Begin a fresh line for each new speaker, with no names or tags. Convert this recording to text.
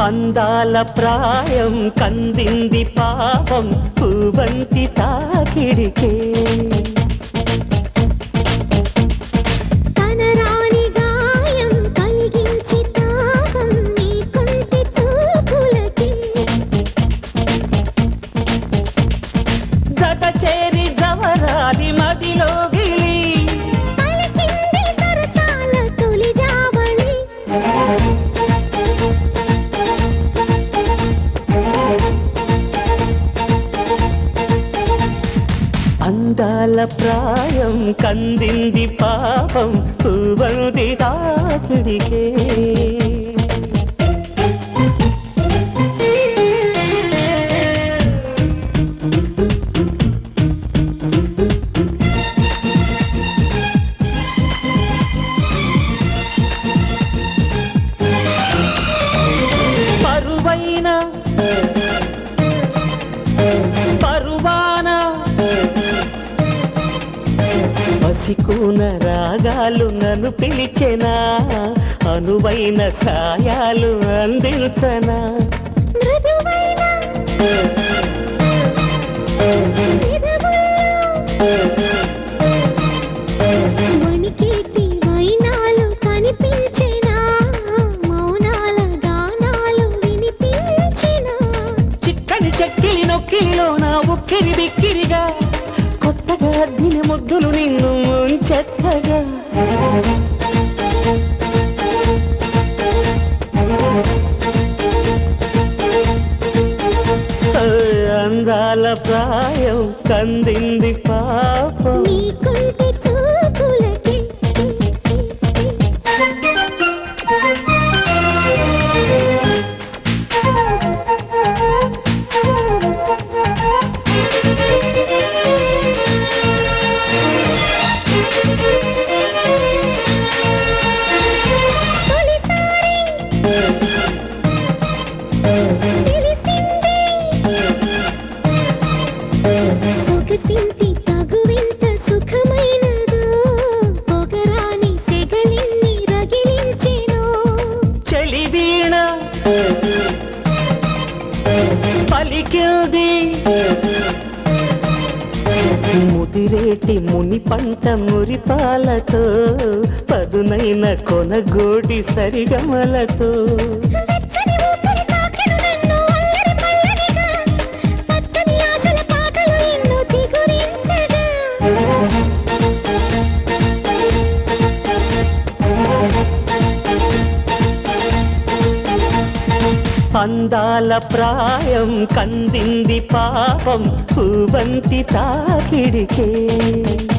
అందాల ప్రాయం కందింది పాపం పూబంతి తాకిడికే
కనరాని గాయం కలిగించి తాపం నీ కుంటి చూపులకి
జత చేరి జవరాలి మదిలో గిలి
పలికింది సరసాల తొలి జావళి
అందాల ప్రాయం కందింది పాపం పూబంతి తాకిడికే పరువైన పరువాన పసికూన రాగాలు నన్ను పిలిచెనా అనువైన సాయాలు అందించనా
మృదువైన వణికేటి వైనాలు కనిపించెనా మౌనాల గానాలు వినిపించినా
చిక్కని చెక్కిలి నొక్కిలిలో నా ఉక్కిరి బిక్కిరిగా కొత్తగా అద్దిన ముద్దులు నిన్ను ముంచెత్తగా ఓ, అందాల ప్రాయం కందింది పాపం
నీ కుంటి చూపులకి తొలిసారి తెలిసింది సొగసింటి తగువెంత సుఖమైనదో పొగరాని సెగలిన్ని రగిలించెను
చలి వీణ పలికింది ముదిరేటి ముని పంట మురిపాలతో పదునైన కొనగోడి సరిగమలతో
వెచ్చని ఊపిరి తాకెను నన్ను అల్లరి పల్లవిగా పచ్చని ఆశల పాటలు ఎన్నో చిగురించగా
అందాల ప్రాయం కందింది పాపం పూవంతి తాకిడికే